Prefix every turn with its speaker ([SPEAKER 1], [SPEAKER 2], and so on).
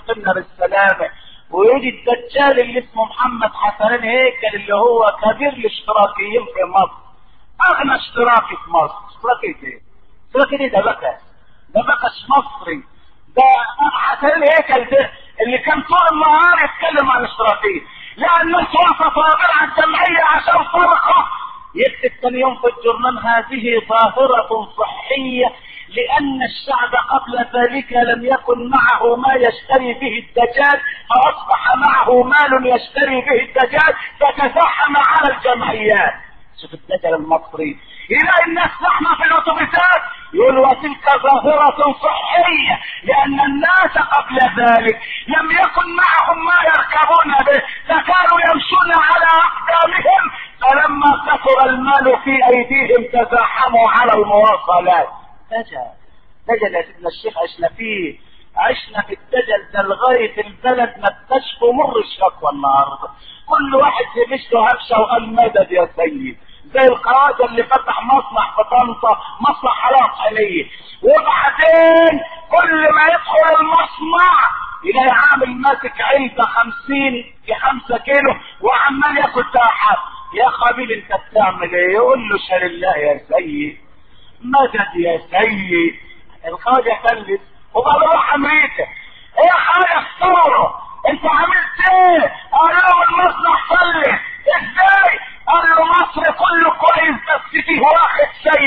[SPEAKER 1] ينتقلنا بالسلامة ويجي الدجال اللي اسمه محمد حسنين هيكل اللي هو كبير الاشتراكيين في مصر اغنى اشتراكي في مصر اشتراكي ايه؟ اشتراكي ايه ده بكى ده بكش مصري ده حسنين هيكل ده اللي كان طول النهار يتكلم عن الاشتراكية لان السلطة صابر على الجمعية عشان فرقة يكتب ثاني يوم في الجرنان هذه ظاهرة صحية لأن الشعب قبل ذلك لم يكن معه ما يشتري به الدجاج فأصبح معه مال يشتري به الدجاج فتزاحم على الجمعيات شوف الدجل المصري يلاقي الناس زحمة في الأتوبيسات يقول وتلك ظاهرة صحية لأن الناس قبل ذلك لم يكن معهم ما يركبون به فكانوا يمشون على أقدامهم فلما كثر المال في أيديهم تزاحموا على المواصلات دجل دجل يا سيدنا الشيخ عشنا فيه عشنا في الدجل ده لغاية البلد ما تشكو مر الشكوى النهارده كل واحد يمش له هبشه وقال مدد يا سيد زي الخواجه اللي فتح مصنع في طنطا مصنع حلاوه طحينيه وبعدين كل ما يدخل المصنع يلاقي عامل ماسك علبه خمسين في خمسة كيلو وعمال ياكل تحت يا خبيل انت بتعمل ايه يقول له شال الله يا سيد مدد يا سيد الخواجه فلت وبقى بروح امريكا ايه يا خواجه الصوره انت عملت ايه قال له المصنع فلت ازاي قال له مصر كله كويس بس فيه واحد سيء